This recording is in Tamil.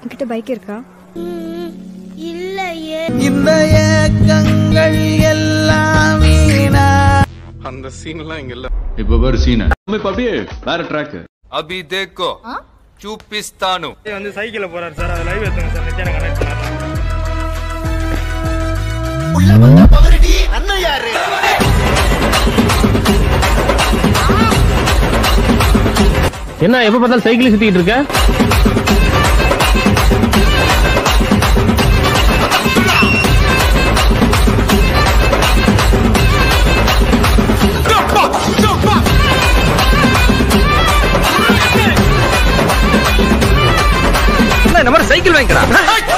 உன்கிட்ட பைக் இருக்கா இல்லையே இந்த ஏக்கங்கள் எல்லாம் வீணா அந்த சீன்லாம் இங்க இல்ல இப்ப பாரு சீன இப்ப அப்படியே வேற ட்ராக் అభి దేకో చూపిస్తాను வந்து சைக்கிள்ல போறாரு சார் அதை லைவ் எடுத்துங்க சார் நித்யான கனெக்ட் பண்ணலாம் அண்ணன் யாரு என்ன எப்ப பார்த்தாலும் சைக்கிள் சுத்திட்டு இருக்க இந்த மாதிரி சைக்கிள் வாங்கிக்கிறா